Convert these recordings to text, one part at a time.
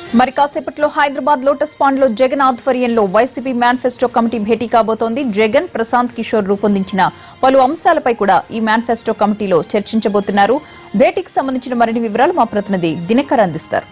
మరి కాసేపట్లో Hyderabad lotus pond లో జగన్ ఆధ్వర్యంలో వైసీపీ మేనిఫెస్టో కమిటీ భేటీ కాబోతోంది జగన్ ప్రశాంత్ కిషోర్ రూపొందించిన పలు అంశాలపై కూడా ఈ మేనిఫెస్టో కమిటీలో చర్చించబోతున్నారు భేటీకి సంబంధించిన మరిన్ని వివరాలు మా ప్రతినిధి దినకర్ అందిస్తారు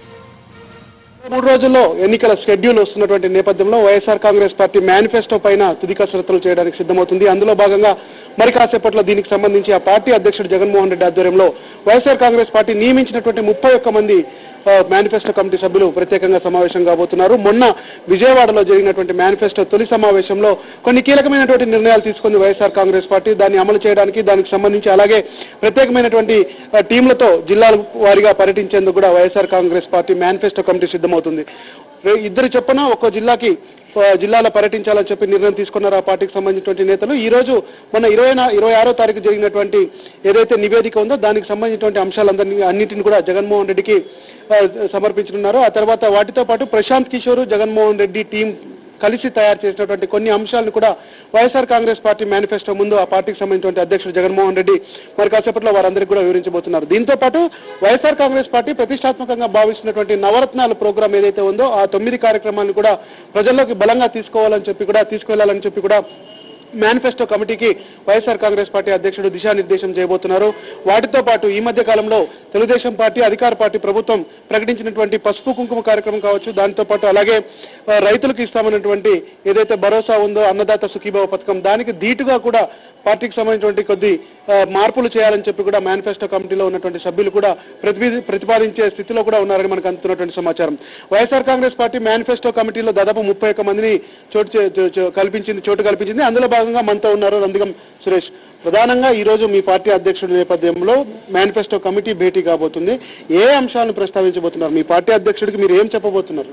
మూడు రోజుల్లో ఎన్నికల షెడ్యూల్ వస్తున్నటువంటి నేపథ్యంలో వైఎస్ఆర్ కాంగ్రెస్ పార్టీ మేనిఫెస్టో పైన తుది కసరత్తులు చేయడానికి సిద్ధమవుతుంది అందులో భాగంగా మరి కాసేపట్లో దీనికి సంబంధించి ఆ పార్టీ అధ్యక్షుడు జగన్మోహన్ రెడ్డి ఆధ్వర్యంలో వైఎస్ఆర్ కాంగ్రెస్ పార్టీ నియమించినటువంటి ముప్పై ఒక్క మంది ఆ, మేనిఫెస్టో కమిటీ సభ్యులు ప్రత్యేకంగా సమావేశం కాబోతున్నారు మొన్న విజయవాడలో జరిగినటువంటి మేనిఫెస్టో తొలి సమావేశంలో కొన్ని కీలకమైనటువంటి నిర్ణయాలు తీసుకుంది వైఎస్ఆర్ కాంగ్రెస్ పార్టీ దాన్ని అమలు చేయడానికి దానికి సంబంధించి అలాగే ప్రత్యేకమైనటువంటి ఆ, టీంలతో జిల్లాల వారీగా పర్యటించేందుకు కూడా YSR Congress party manifesto committee సిద్ధమవుతుంది రే- ఇద్దరు చెప్పన ఒక్కో జిల్లాకి ఆ, జిల్లాలో పర్యటించాలని చెప్పి నిర్ణయం తీసుకున్నారు ఆ పార్టీకి సంబంధించినటువంటి నేతలు ఈ రోజు మన ఇరవై ఇరవై ఆరో తారీఖు జరిగినటువంటి ఏదైతే నివేదిక ఉందో దానికి సంబంధించినటువంటి అంశాలందరినీ అన్నింటిని కూడా జగన్మోహన్ రెడ్డికి ఆ, సమర్పించనున్నారు ఆ తర్వాత వాటితో పాటు ప్రశాంత్ కిషోర్ జగన్మోహన్ రెడ్డి టీం కలిసి తయారు చేసినటువంటి కొన్ని అంశాలను కూడా వైఎస్ఆర్ కాంగ్రెస్ పార్టీ మేనిఫెస్టో ముందు ఆ పార్టీకి సంబంధించినటువంటి అధ్యక్షుడు జగన్మోహన్ రెడ్డి మరి కాసేపట్లో వారందరికీ కూడా వివరించబోతున్నారు దీంతో పాటు వైఎస్ఆర్ కాంగ్రెస్ పార్టీ ప్రతిష్టాత్మకంగా భావిస్తున్నటువంటి నవరత్నాలు ప్రోగ్రాం ఏదైతే ఉందో ఆ తొమ్మిది కార్యక్రమాలను కూడా ప్రజల్లోకి బలంగా తీసుకోవాలని చెప్పి కూడా తీసుకువెళ్లాలని చెప్పి కూడా మేనిఫెస్టో కమిటీకి వైఎస్ఆర్ కాంగ్రెస్ పార్టీ అధ్యక్షుడు దిశానిర్దేశం చేయబోతున్నారు వాటితో పాటు ఈ మధ్య కాలంలో తెలుగుదేశం పార్టీ అధికార పార్టీ ప్రభుత్వం ప్రకటించినటువంటి పసుపు కుంకుమ కార్యక్రమం కావచ్చు దానితో పాటు అలాగే ఆ, రైతులకు ఇస్తామన్నటువంటి ఏదైతే భరోసా ఉందో అన్నదాత సుఖీభావ పథకం దానికి ధీటుగా కూడా పార్టీకి సంబంధించినటువంటి కొద్ది ఆ, మార్పులు చేయాలని చెప్పి కూడా మేనిఫెస్టో కమిటీలో ఉన్నటువంటి సభ్యులు కూడా ప్రతిపి ప్రతిపాదించే స్థితిలో కూడా ఉన్నారని మనకు అందుతున్నటువంటి సమాచారం వైఎస్ఆర్ కాంగ్రెస్ పార్టీ మేనిఫెస్టో కమిటీలో దాదాపు ముప్పై ఒక్క మందిని చోటు చే- చో- చో- కల్పించింది చోటు కల్పించింది అందులో భాగంగా మనతో ఉన్నారు రందిగం సురేష్ ప్రధానంగా ఈ రోజు మీ పార్టీ అధ్యక్షుడి నేపథ్యంలో మేనిఫెస్టో కమిటీ భేటీ కాబోతుంది ఏ అంశాలను ప్రస్తావించబోతున్నారు మీ పార్టీ అధ్యక్షుడికి మీరు ఏం చెప్పబోతున్నారు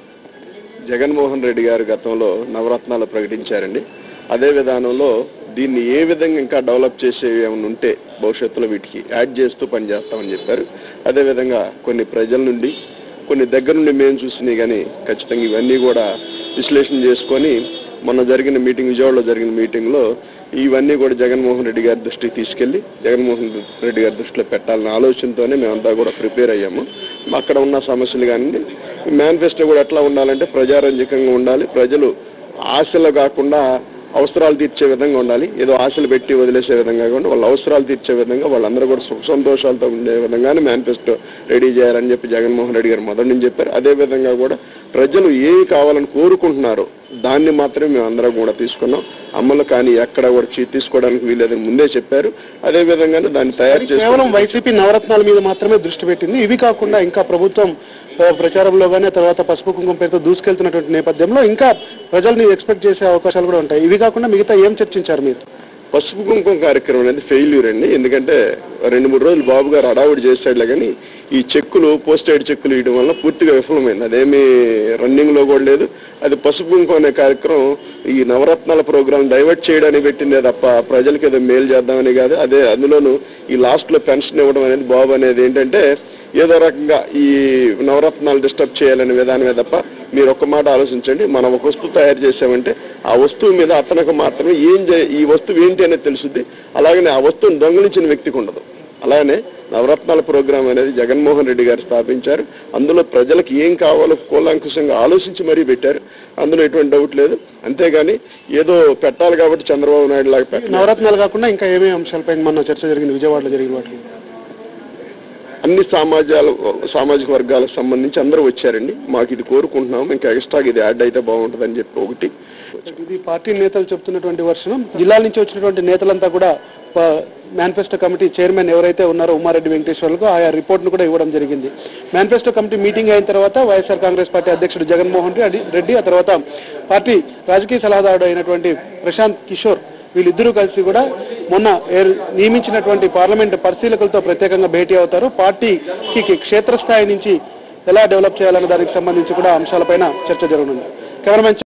జగన్మోహన్ రెడ్డి గారు గతంలో నవరత్నాలు ప్రకటించారండి అదే విధానంలో దీన్ని ఏ విధంగా ఇంకా డెవలప్ చేసేవి ఏమైనా ఉంటే భవిష్యత్తులో వీటికి యాడ్ చేస్తూ పనిచేస్తామని చెప్పారు అదేవిధంగా కొన్ని ప్రజల నుండి కొన్ని దగ్గర నుండి మేము చూసినాయి కానీ ఖచ్చితంగా ఇవన్నీ కూడా విశ్లేషణ చేసుకొని మొన్న జరిగిన మీటింగ్ విజయవాడలో జరిగిన మీటింగ్లో ఇవన్నీ కూడా జగన్మోహన్ రెడ్డి గారి దృష్టికి తీసుకెళ్లి జగన్మోహన్ రెడ్డి గారి దృష్టిలో పెట్టాలన్న ఆలోచనతోనే మేమంతా కూడా ప్రిపేర్ అయ్యాము అక్కడ ఉన్న సమస్యలు కానీ మేనిఫెస్టో కూడా ఎట్లా ఉండాలంటే ప్రజారంజకంగా ఉండాలి ప్రజలు ఆశలు కాకుండా అవసరాలు తీర్చే విధంగా ఉండాలి ఏదో ఆశలు పెట్టి వదిలేసే విధంగా కాకుండా వాళ్ళ అవసరాలు తీర్చే విధంగా వాళ్ళందరూ కూడా సుఖ సంతోషాలతో ఉండే విధంగానే మేనిఫెస్టో రెడీ చేయాలని చెప్పి జగన్మోహన్ రెడ్డి గారు మొదటి నుంచి చెప్పారు అదే విధంగా కూడా ప్రజలు ఏమి కావాలని కోరుకుంటున్నారో దాన్ని మాత్రమే మేము అందరం కూడా తీసుకున్నాం అమలు కానీ ఎక్కడ కూడా చీ- తీసుకోవడానికి వీలేదని ముందే చెప్పారు అదే విధంగానే దాన్ని తయారు చేసి కేవలం వైసీపీ నవరత్నాల మీద మాత్రమే దృష్టి పెట్టింది ఇవి కాకుండా ఇంకా ప్రభుత్వం ఆ, ప్రచారంలో కానీ తర్వాత పసుపు కుంకుమ పేరుతో దూసుకెళ్తున్నటువంటి నేపథ్యంలో ఇంకా ప్రజల్ని ఎక్స్పెక్ట్ చేసే అవకాశాలు కూడా ఉంటాయి ఇవి కాకుండా మిగతా ఏం చర్చించారు మీరు పసుపు కుంకుమ కార్యక్రమం అనేది ఫెయిల్యూర్ అండి ఎందుకంటే రెండు మూడు రోజులు బాబు గారు అడావుడి చేశాడులే కానీ ఈ చెక్కులు పోస్ట్ ఎయిడ్ చెక్కులు ఇవ్వడం వల్ల పూర్తిగా విఫలమైంది అదేమి రన్నింగ్ లో కూడా లేదు అది పసుపు కుంకుమ అనే కార్యక్రమం ఈ నవరత్నాల ప్రోగ్రామ్ డైవర్ట్ చేయడానికి పెట్టిందే తప్ప ప్రజలకు ఏదో మేలు చేద్దామని కాదు అదే అందులోనూ ఈ లాస్ట్ లో పెన్షన్ ఇవ్వడం అనేది బాబు అనేది ఏంటంటే ఏదో రకంగా ఈ నవరత్నాలు డిస్టర్బ్ చేయాలనే విధానమే తప్ప మీరు ఒక్క మాట ఆలోచించండి మనం ఒక వస్తువు తయారు చేసామంటే ఆ వస్తువు మీద అతనికి మాత్రమే ఏం చే- ఈ వస్తువు ఏంటి అనేది తెలుసుద్ది అలాగనే ఆ వస్తువుని దొంగలించిన వ్యక్తికి ఉండదు అలాగనే నవరత్నాల ప్రోగ్రాం అనేది జగన్మోహన్ రెడ్డి గారు స్థాపించారు అందులో ప్రజలకు ఏం కావాలో కూలంకుషంగా ఆలోచించి మరీ పెట్టారు అందులో ఎటువంటి డౌట్ లేదు అంతేగాని ఏదో పెట్టాలి కాబట్టి చంద్రబాబు నాయుడు లాగా పెట్టలేదు. నవరత్నాలు కాకుండా ఇంకా ఏమేమి అంశాలపై మొన్న చర్చ జరిగింది విజయవాడలో జరిగిన వాటిలో అన్ని సమాజాల సామాజిక వర్గాలకు సంబంధించి అందరూ వచ్చారండి మాకు ఇది కోరుకుంటున్నాము ఇంకా ఎక్స్ట్రాగా ఇది యాడ్ అయితే బాగుంటుందని చెప్పి ఒకటి ఇది పార్టీ నేతలు చెప్తున్నటువంటి వర్షం జిల్లాల నుంచి వచ్చినటువంటి నేతలంతా కూడా మేనిఫెస్టో కమిటీ చైర్మన్ ఎవరైతే ఉన్నారో ఉమారెడ్డి వెంకటేశ్వర్లకు ఆయా రిపోర్ట్ ను కూడా ఇవ్వడం జరిగింది మేనిఫెస్టో కమిటీ మీటింగ్ అయిన తర్వాత వైఎస్ఆర్ కాంగ్రెస్ పార్టీ అధ్యక్షుడు జగన్మోహన్ రెడ్డి రెడ్డి ఆ తర్వాత పార్టీ రాజకీయ సలహాదారుడు అయినటువంటి ప్రశాంత్ కిషోర్ వీళ్ళిద్దరూ కలిసి కూడా మొన్న ఏర్- నియమించినటువంటి పార్లమెంట్ పరిశీలకులతో ప్రత్యేకంగా భేటీ అవుతారు పార్టీకి క్షేత్రస్థాయి నుంచి ఎలా డెవలప్ చేయాలన్న దానికి సంబంధించి కూడా అంశాలపైన చర్చ జరగనుంది కెమెరామెన్